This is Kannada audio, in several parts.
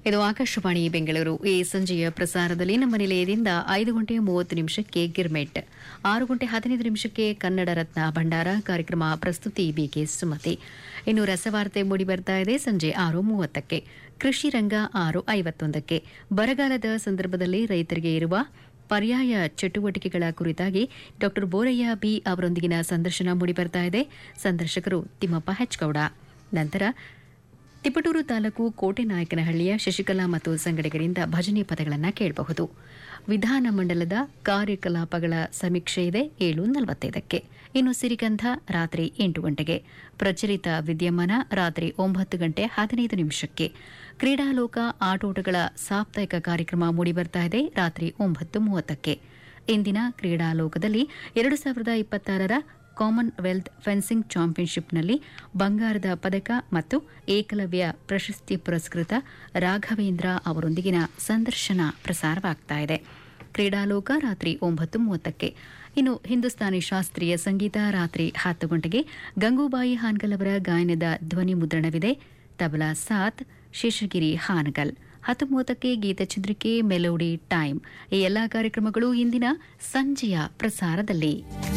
ಇದು ಆಕಾಶವಾಣಿ ಬೆಂಗಳೂರು ಈ ಸಂಜೆಯ ಪ್ರಸಾರದಲ್ಲಿ ನಮ್ಮ ನಿಲಯದಿಂದ ಐದು ಗಂಟೆ ಮೂವತ್ತು ನಿಮಿಷಕ್ಕೆ ಗಿರ್ಮೆಟ್ ಆರು ಗಂಟೆ ಹದಿನೈದು ನಿಮಿಷಕ್ಕೆ ಕನ್ನಡ ರತ್ನ ಭಂಡಾರ ಕಾರ್ಯಕ್ರಮ ಪ್ರಸ್ತುತಿ ಬಿಕೆ ಸುಮತಿ ಇನ್ನು ರಸವಾರ್ತೆ ಮೂಡಿ ಬರ್ತಾ ಇದೆ ಸಂಜೆ ಆರು ಮೂವತ್ತಕ್ಕೆ ಕೃಷಿ ರಂಗ ಆರು ಐವತ್ತೊಂದಕ್ಕೆ ಬರಗಾಲದ ಸಂದರ್ಭದಲ್ಲಿ ರೈತರಿಗೆ ಇರುವ ಪರ್ಯಾಯ ಚಟುವಟಿಕೆಗಳ ಕುರಿತಾಗಿ ಡಾ ಬೋರಯ್ಯ ಬಿ ಅವರೊಂದಿಗಿನ ಸಂದರ್ಶನ ಮೂಡಿಬರ್ತಾ ಇದೆ ಸಂದರ್ಶಕರು ತಿಮ್ಮಪ್ಪ ಹೆಚ್ಗೌಡ ನಂತರ ತಿಪಟೂರು ತಾಲೂಕು ಕೋಟೆನಾಯಕನಹಳ್ಳಿಯ ಶಶಿಕಲಾ ಮತ್ತು ಸಂಗಡಿಗರಿಂದ ಭಜನೆ ಪದಗಳನ್ನು ಕೇಳಬಹುದು ವಿಧಾನಮಂಡಲದ ಕಾರ್ಯಕಲಾಪಗಳ ಸಮೀಕ್ಷೆ ಇದೆ ಏಳು ನಲವತ್ತೈದಕ್ಕೆ ಇನ್ನು ಸಿರಿಗಂಧ ರಾತ್ರಿ ಎಂಟು ಗಂಟೆಗೆ ಪ್ರಚಲಿತ ವಿದ್ಯಮಾನ ರಾತ್ರಿ ಒಂಬತ್ತು ಗಂಟೆ ಹದಿನೈದು ನಿಮಿಷಕ್ಕೆ ಕ್ರೀಡಾಲೋಕ ಆಟೋಟಗಳ ಸಾಪ್ತಾಹಿಕ ಕಾರ್ಯಕ್ರಮ ಮೂಡಿಬರ್ತಾ ಇದೆ ರಾತ್ರಿ ಒಂಬತ್ತು ಮೂವತ್ತಕ್ಕೆ ಇಂದಿನ ಕ್ರೀಡಾಲೋಕದಲ್ಲಿ ಎರಡು ಸಾವಿರದ ಇಪ್ಪತ್ತಾರರ ಕಾಮನ್ವೆಲ್ತ್ ಫೆನ್ಸಿಂಗ್ ಚಾಂಪಿಯನ್ಶಿಪ್ನಲ್ಲಿ ಬಂಗಾರದ ಪದಕ ಮತ್ತು ಏಕಲವ್ಯ ಪ್ರಶಸ್ತಿ ಪುರಸ್ಕೃತ ರಾಘವೇಂದ್ರ ಅವರೊಂದಿಗಿನ ಸಂದರ್ಶನ ಪ್ರಸಾರವಾಗ್ತಾ ಇದೆ ಕ್ರೀಡಾಲೋಕ ರಾತ್ರಿ ಒಂಬತ್ತು ಮೂವತ್ತಕ್ಕೆ ಇನ್ನು ಹಿಂದೂಸ್ತಾನಿ ಶಾಸ್ತ್ರೀಯ ಸಂಗೀತ ರಾತ್ರಿ ಹತ್ತು ಗಂಟೆಗೆ ಗಂಗೂಬಾಯಿ ಹಾನ್ಗಲ್ ಅವರ ಗಾಯನದ ಧ್ವನಿ ಮುದ್ರಣವಿದೆ ತಬಲಾ ಸಾತ್ ಶೇಷಗಿರಿ ಹಾನಗಲ್ ಹತ್ತು ಮೂವತ್ತಕ್ಕೆ ಗೀತಚಂದ್ರಿಕೆ ಮೆಲೋಡಿ ಟೈಮ್ ಈ ಎಲ್ಲಾ ಕಾರ್ಯಕ್ರಮಗಳು ಇಂದಿನ ಸಂಜೆಯ ಪ್ರಸಾರದಲ್ಲಿ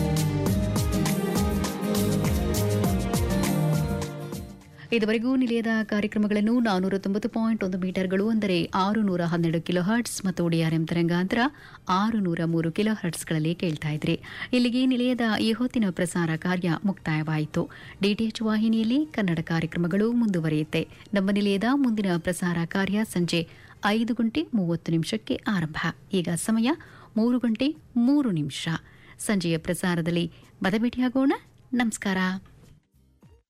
ಇದುವರೆಗೂ ನಿಲಯದ ಕಾರ್ಯಕ್ರಮಗಳನ್ನು ನಾನೂರ ತೊಂಬತ್ತು ಪಾಯಿಂಟ್ ಒಂದು ಮೀಟರ್ಗಳು ಅಂದರೆ ಆರು ನೂರ ಹನ್ನೆರಡು ಕಿಲೋ ಹರ್ಟ್ಸ್ ಮತ್ತು ಡಿಆರ್ಎಂ ತರಂಗಾಂತರ ಆರು ನೂರ ಮೂರು ಕಿಲೋ ಹರ್ಟ್ಸ್ಗಳಲ್ಲಿ ಕೇಳ್ತಾ ಇದ್ರಿ ಇಲ್ಲಿಗೆ ನಿಲಯದ ಈ ಹೊತ್ತಿನ ಪ್ರಸಾರ ಕಾರ್ಯ ಮುಕ್ತಾಯವಾಯಿತು ಡಿಟಿಎಚ್ ವಾಹಿನಿಯಲ್ಲಿ ಕನ್ನಡ ಕಾರ್ಯಕ್ರಮಗಳು ಮುಂದುವರಿಯುತ್ತೆ ನಮ್ಮ ನಿಲಯದ ಮುಂದಿನ ಪ್ರಸಾರ ಕಾರ್ಯ ಸಂಜೆ ಐದು ಗಂಟೆ ಮೂವತ್ತು ನಿಮಿಷಕ್ಕೆ ಆರಂಭ ಈಗ ಸಮಯ ಮೂರು ಗಂಟೆ ಮೂರು ನಿಮಿಷ ಸಂಜೆಯ ಪ್ರಸಾರದಲ್ಲಿ ಮತಭೇಟಿಯಾಗೋಣ ನಮಸ್ಕಾರ